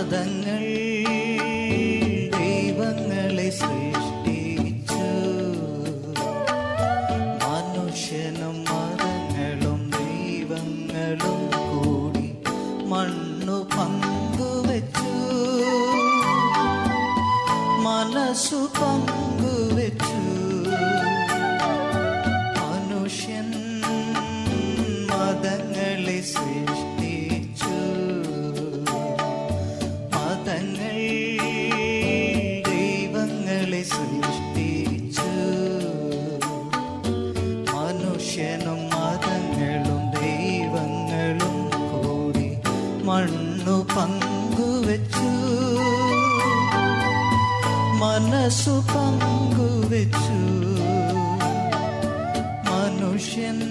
മതങ്ങൾ ദൈവങ്ങളെ സൃഷ്ടിച്ചു മനുഷ്യനും മതങ്ങളും ദൈവങ്ങളും കൂടി മണ്ണു പങ്കുവച്ചു മനസ്സു പങ്കുവച്ചു മനുഷ്യൻ മതങ്ങളെ സൃഷ്ടിച്ചു മതങ്ങൾ ദൈവങ്ങളെ സൃഷ്ടിച്ചു മനുഷ്യനും മതങ്ങളും ദൈവങ്ങളും കൂടി മണ്ണു പങ്കുവച്ചു മനസ്സു പങ്കുവച്ചു മനുഷ്യൻ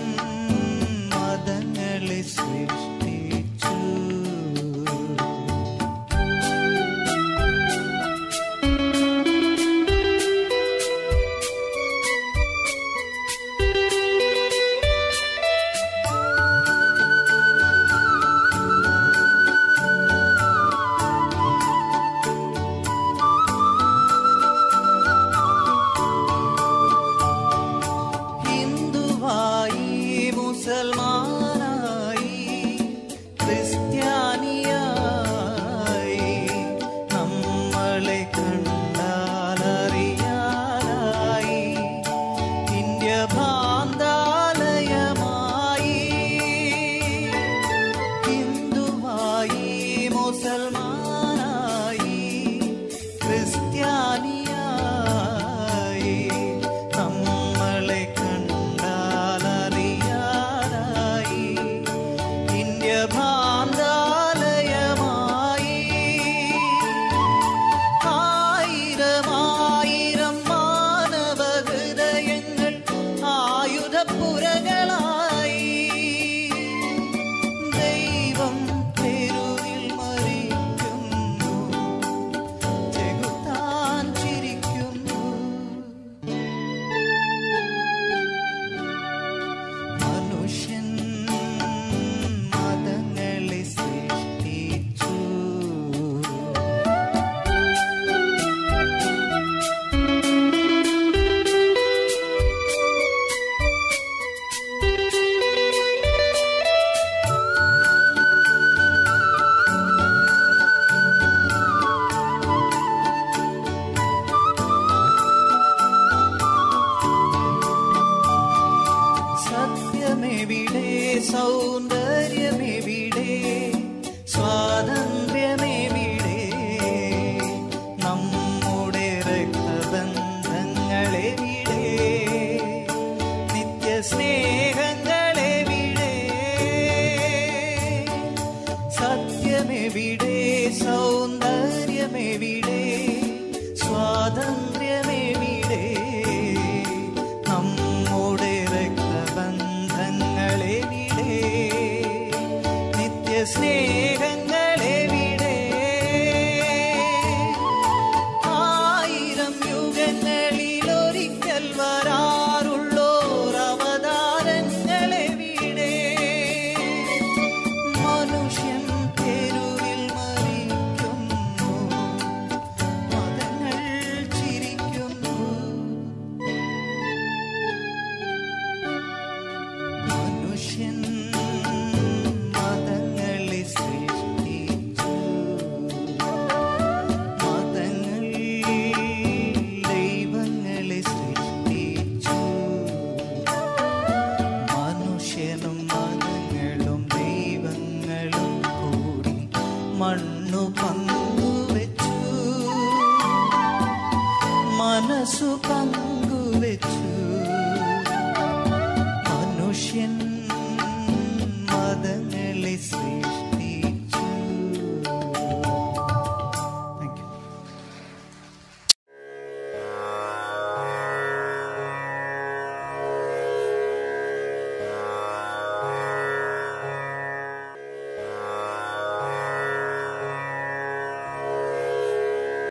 മതങ്ങളെ സൃഷ്ടിച്ചു ഹിന്ദുവായി മുസൽമാനായി ക്രിസ്ത്യാനിയായി നമ്മളെ കണ്ടാലറിയാനായി ഇന്ത്യ ഭാന്താലയമായി ഹിന്ദുവായി മുസൽമാനായി ക്രിസ്ത്യാനിയായി നമ്മളെ കണ്ടാലറിയാനായി ഇന്ത്യ ഭാന്താലയമായി ആയിരമായിരം മാനവ ഹൃദയങ്ങൾ ആയുധപ്പുരകളായി ദൈവം തെരുവിൽ മരിക്കുന്നു ചെകുത്താൻ ചിരിക്കുന്നു മനുഷ്യൻ മതങ്ങളെ സൃഷ്ടിച്ചു സത്യമെവിടെ സൗന്ദര്യമെവിടെ സ്വാതന്ത്ര്യമെവിടെ നമ്മുടെ രക്തബന്ധങ്ങളെവിടെ നിത്യസ്നേഹങ്ങളെവിടെ സത്യമെവിടെ സൗന്ദര്യമെവിടെ സ്വാതന്ത്ര്യമെവിടെ നമ്മുടെ രക്തബന്ധങ്ങളെവിടെ നിത്യസ്നേഹങ്ങളെവിടെ ആയിരം യുഗങ്ങളിലൊരിക്കൽ വരാറുള്ളോർ അവതാരങ്ങളെവിടെ മനുഷ്യൻ തെരുവിൽ മരിക്കുന്നു മതങ്ങൾ ചിരിക്കുന്നു മനുഷ്യൻ മതങ്ങളെ സൃഷ്ടിച്ചു മതങ്ങൾ ദൈവങ്ങളെ സൃഷ്ടിച്ചു മനുഷ്യനും മതങ്ങളും ദൈവങ്ങളും കൂടി മണ്ണു പങ്കുവച്ചു മനസ്സു പങ്കു